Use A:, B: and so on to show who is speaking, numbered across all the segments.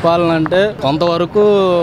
A: పరిపాలన అంటే కొంతవరకు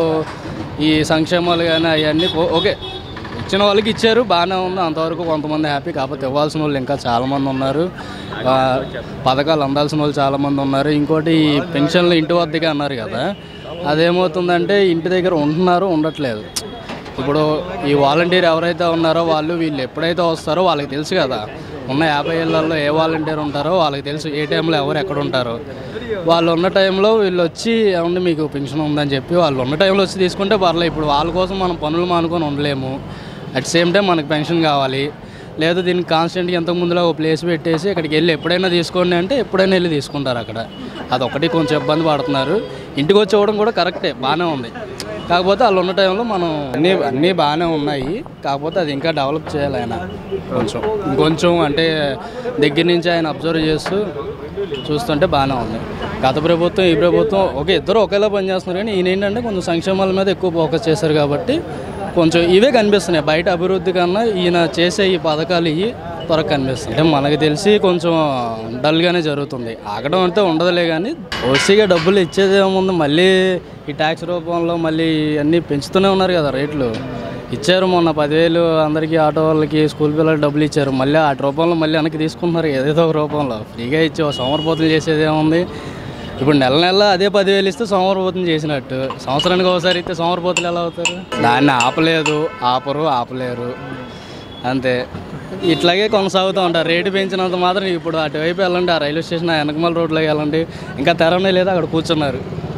A: ఈ సంక్షేమాలు కానీ అవన్నీ ఓ- ఓకే ఇచ్చిన వాళ్ళకి ఇచ్చారు బాగానే ఉంది అంతవరకు కొంతమంది హ్యాపీ కాకపోతే ఇవ్వాల్సిన వాళ్ళు ఇంకా చాలామంది ఉన్నారు ఆ, పథకాలు అందాల్సిన వాళ్ళు చాలామంది ఉన్నారు ఇంకోటి ఈ పెన్షన్లు ఇంటి వద్దకే అన్నారు కదా అదేమవుతుందంటే ఇంటి దగ్గర ఉంటున్నారు ఉండట్లేదు ఇప్పుడు ఈ వాలంటీర్ ఎవరైతే ఉన్నారో వాళ్ళు వీళ్ళు ఎప్పుడైతే వస్తారో వాళ్ళకి తెలుసు కదా ఉన్న యాభై ఏళ్ళల్లో ఏ వాలంటీర్ ఉంటారో వాళ్ళకి తెలుసు ఏ టైంలో ఎవరు ఎక్కడ ఉంటారో వాళ్ళు ఉన్న టైంలో వీళ్ళు వచ్చి ఏమంటే మీకు పెన్షన్ ఉందని చెప్పి వాళ్ళు ఉన్న టైంలో వచ్చి తీసుకుంటే పర్లేదు ఇప్పుడు వాళ్ళ కోసం మనం పనులు మానుకొని ఉండలేము అట్ సేమ్ టైం మనకు పెన్షన్ కావాలి లేదు దీనికి కాన్స్టెంట్గా ఇంతకు ముందులో ఒక ప్లేస్ పెట్టేసి అక్కడికి వెళ్ళి ఎప్పుడైనా తీసుకోండి అంటే ఎప్పుడైనా వెళ్ళి తీసుకుంటారు అక్కడ అదొకటి కొంచెం ఇబ్బంది పడుతున్నారు ఇంటికి వచ్చి ఇవ్వడం కూడా కరెక్టే బాగానే ఉంది కాకపోతే వాళ్ళు ఉన్న టైంలో మనం అన్నీ అన్నీ బాగానే ఉన్నాయి కాకపోతే అది ఇంకా డెవలప్ చేయాలి ఆయన కొంచెం ఇంకొంచెం అంటే దగ్గర నుంచి ఆయన అబ్జర్వ్ చేస్తూ చూస్తుంటే బాగానే ఉంది గత ప్రభుత్వం ఈ ప్రభుత్వం ఓకే ఇద్దరు ఒకేలా పనిచేస్తున్నారు కానీ ఈయన ఏంటంటే కొంచెం సంక్షేమాల మీద ఎక్కువ ఫోకస్ చేశారు కాబట్టి కొంచెం ఇవే కనిపిస్తున్నాయి బయట అభివృద్ధి కన్నా ఈయన చేసే ఈ పథకాలు ఇవి త్వరగా కనిపిస్తుంది అంటే మనకు తెలిసి కొంచెం డల్గానే జరుగుతుంది ఆగడం అంటే ఉండదులే కానీ ఓసీగా డబ్బులు ఇచ్చేది ఏముంది మళ్ళీ ఈ ట్యాక్స్ రూపంలో మళ్ళీ అన్నీ పెంచుతూనే ఉన్నారు కదా రేట్లు ఇచ్చారు మొన్న పదివేలు అందరికీ ఆటో వాళ్ళకి స్కూల్ పిల్లలకి డబ్బులు ఇచ్చారు మళ్ళీ ఆ రూపంలో మళ్ళీ వెనక్కి తీసుకుంటున్నారు ఏదేదో ఒక రూపంలో ఫ్రీగా ఇచ్చి ఒక సోమరపోతులు చేసేది ఏముంది ఇప్పుడు నెల నెల అదే పదివేలు ఇస్తే సోమరపోతులు చేసినట్టు సంవత్సరానికి ఒకసారి ఇస్తే సోమరపోతులు ఎలా అవుతారు దాన్ని ఆపలేదు ఆపరు ఆపలేరు అంతే ఇట్లాగే కొనసాగుతూ ఉంటారు రేటు పెంచినంత మాత్రం ఇప్పుడు అటువైపు వెళ్ళండి ఆ రైల్వే స్టేషన్ ఆ వెనకమల రోడ్లోకి వెళ్ళండి ఇంకా తెరనే లేదు అక్కడ కూర్చున్నారు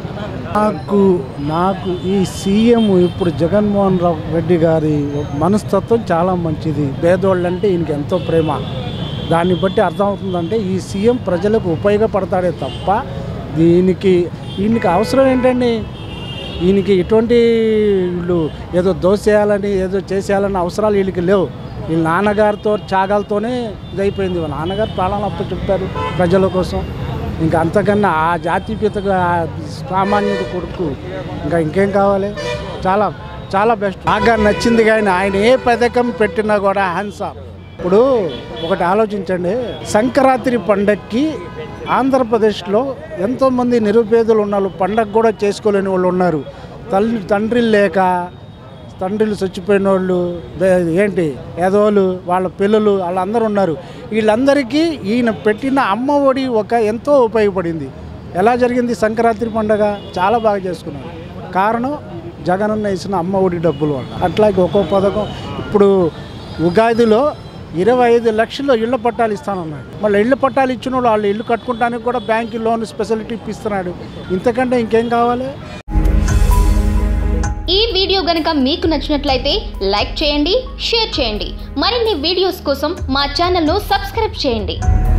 B: నాకు నాకు ఈ సీఎం ఇప్పుడు జగన్మోహన్ రావు రెడ్డి గారి మనస్తత్వం చాలా మంచిది పేదోళ్ళంటే ఈయనకి ఎంతో ప్రేమ దాన్ని బట్టి అర్థమవుతుందంటే ఈ సీఎం ప్రజలకు ఉపయోగపడతాడే తప్ప దీనికి ఈయనకి అవసరం ఏంటండి ఈయనకి ఇటువంటి వీళ్ళు ఏదో దోసేయాలని ఏదో చేసేయాలని అవసరాలు వీళ్ళకి లేవు వీళ్ళ నాన్నగారితో త్యాగాలతోనే ఇదైపోయింది వాళ్ళ నాన్నగారు ప్రాణాలు అప్పు చెప్పారు ప్రజల కోసం ఇంకా అంతకన్నా ఆ జాతీయతగా ఆ సామాన్యుడు కొడుకు ఇంకా ఇంకేం కావాలి చాలా చాలా బెస్ట్ బాగా నచ్చింది కానీ ఆయన ఏ పథకం పెట్టినా కూడా హ్యాండ్స్ ఆఫ్ ఇప్పుడు ఒకటి ఆలోచించండి సంక్రాంతి పండక్కి ఆంధ్రప్రదేశ్లో ఎంతోమంది నిరుపేదలు ఉన్నారు పండగ కూడా చేసుకోలేని వాళ్ళు ఉన్నారు తల్లి తండ్రి లేక తండ్రులు చచ్చిపోయిన వాళ్ళు బే- ఏంటి ఏదోళ్ళు వాళ్ళ పిల్లలు వాళ్ళందరూ ఉన్నారు వీళ్ళందరికీ ఈయన పెట్టిన అమ్మ ఒడి ఒక ఎంతో ఉపయోగపడింది ఎలా జరిగింది సంక్రాంతి పండగ చాలా బాగా చేసుకున్నారు కారణం జగనన్న ఇచ్చిన అమ్మ ఒడి డబ్బుల వల్ల అట్లాగే ఒక్కో పథకం ఇప్పుడు ఉగాదిలో ఇరవై ఐదు లక్షలు ఇళ్ల పట్టాలు ఇస్తానన్నాడు మళ్ళీ ఇళ్ల పట్టాలు ఇచ్చిన వాళ్ళు వాళ్ళు ఇల్లు కట్టుకుంటానికి కూడా బ్యాంకు లోన్ స్పెషాలిటీ ఇప్పిస్తున్నాడు ఇంతకంటే ఇంకేం కావాలి
C: ఈ వీడియో గనుక మీకు నచ్చినట్లయితే లైక్ చేయండి షేర్ చేయండి మరిన్ని వీడియోస్ కోసం మా ఛానల్ను సబ్స్క్రైబ్ చేయండి